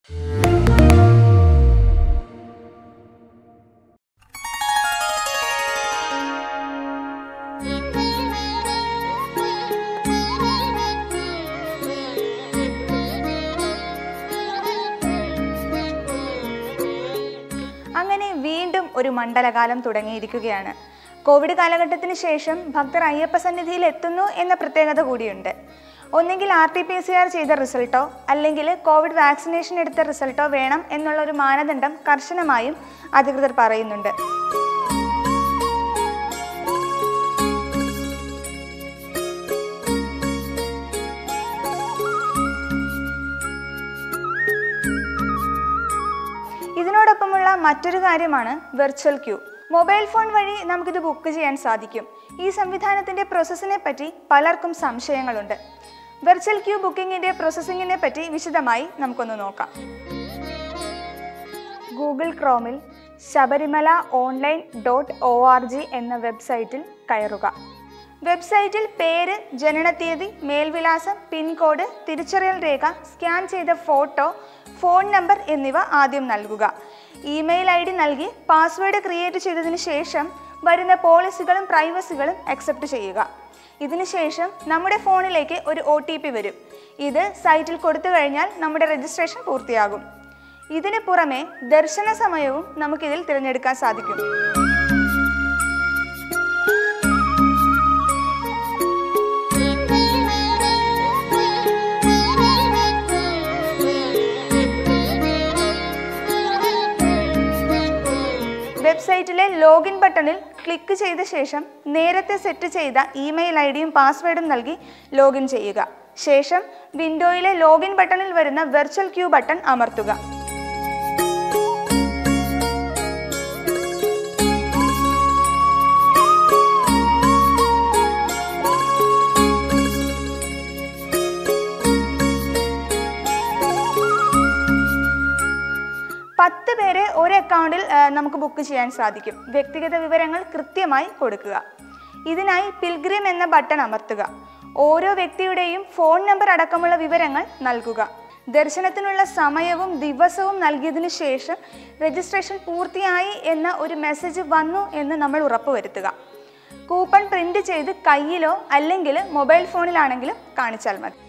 അങ്ങനെ വീണ്ടും ഒരു മണ്ഡലകാലം തുടങ്ങിയിരിക്കുകയാണ് കോവിഡ് കാലഘട്ടത്തിന് ശേഷം ഭക്തർ അയ്യപ്പ സന്നിധിയിൽ എത്തുന്നു എന്ന പ്രത്യേകത കൂടിയുണ്ട് ഒന്നെങ്കിൽ R T P C R ചെയ്ത റിസൾട്ടോ അല്ലെങ്കിൽ കോവിഡ് വാക്സിനേഷൻ എടുത്ത റിസൾട്ടോ വേണം എന്നുള്ള ഒരു മാനദണ്ഡം കർശനമായും അധികൃതർ പറയുന്നുണ്ട് ഇതിനോടൊപ്പമുള്ള മറ്റൊരു കാര്യമാണ് വെർച്വൽ ക്യൂ മൊബൈൽ ഫോൺ വഴി നമുക്കിത് ബുക്ക് ചെയ്യാൻ സാധിക്കും ഈ സംവിധാനത്തിന്റെ പ്രോസസ്സിനെ പറ്റി പലർക്കും സംശയങ്ങളുണ്ട് വെർച്വൽ ക്യൂ ബുക്കിംഗിന്റെ പ്രോസസ്സിങ്ങിനെ പറ്റി വിശദമായി നമുക്കൊന്ന് നോക്കാം ഗൂഗിൾ ക്രോമിൽ Sabarimala online dot O R G എന്ന വെബ്സൈറ്റിൽ കയറുക വെബ്സൈറ്റിൽ പേര് ജനനത്തീയതി മേൽവിലാസം പിൻകോഡ് തിരിച്ചറിയൽ രേഖ സ്കാൻ ചെയ്ത ഫോട്ടോ ഫോൺ നമ്പർ എന്നിവ ആദ്യം നൽകുക ഇമെയിൽ ഐ ഡി നൽകി പാസ്വേഡ് ക്രിയേറ്റ് ചെയ്തതിന് ശേഷം വരുന്ന പോളിസികളും പ്രൈവസികളും അക്സെപ്റ്റ് ചെയ്യുക ഇതിനുശേഷം നമ്മുടെ ഫോണിലേക്ക് ഒരു ഒ ടി പി വരും ഇത് സൈറ്റിൽ കൊടുത്തു കഴിഞ്ഞാൽ നമ്മുടെ രജിസ്ട്രേഷൻ പൂർത്തിയാകും ഇതിന് പുറമെ ദർശന സമയവും നമുക്കിതിൽ തിരഞ്ഞെടുക്കാൻ സാധിക്കും വെബ്സൈറ്റിലെ ലോഗിൻ ബട്ടണിൽ ക്ലിക്ക് ചെയ്ത ശേഷം നേരത്തെ സെറ്റ് ചെയ്ത ഇമെയിൽ ഐ ഡിയും പാസ്വേഡും നൽകി ലോഗിൻ ചെയ്യുക ശേഷം വിൻഡോയിലെ ലോഗിൻ ബട്ടണിൽ വരുന്ന വെർച്വൽ ക്യൂ ബട്ടൺ അമർത്തുക പത്ത് പേരെ ഒരു അക്കൗണ്ടിൽ ആ, നമുക്ക് ബുക്ക് ചെയ്യാൻ സാധിക്കും വ്യക്തിഗത വിവരങ്ങൾ കൃത്യമായി കൊടുക്കുക ഇതിനായി പിൽഗ്രിം എന്ന ബട്ടൺ അമർത്തുക ഓരോ വ്യക്തിയുടെയും ഫോൺ നമ്പർ അടക്കമുള്ള വിവരങ്ങൾ നൽകുക ദർശനത്തിനുള്ള സമയവും ദിവസവും നൽകിയതിനു ശേഷം രജിസ്ട്രേഷൻ പൂർത്തിയായി എന്ന ഒരു മെസ്സേജ് വന്നു എന്ന് നമ്മൾ ഉറപ്പുവരുത്തുക കൂപ്പൺ പ്രിന്റ് ചെയ്ത് കയ്യിലോ അല്ലെങ്കിൽ മൊബൈൽ ഫോണിലാണെങ്കിലും കാണിച്ചാൽ മതി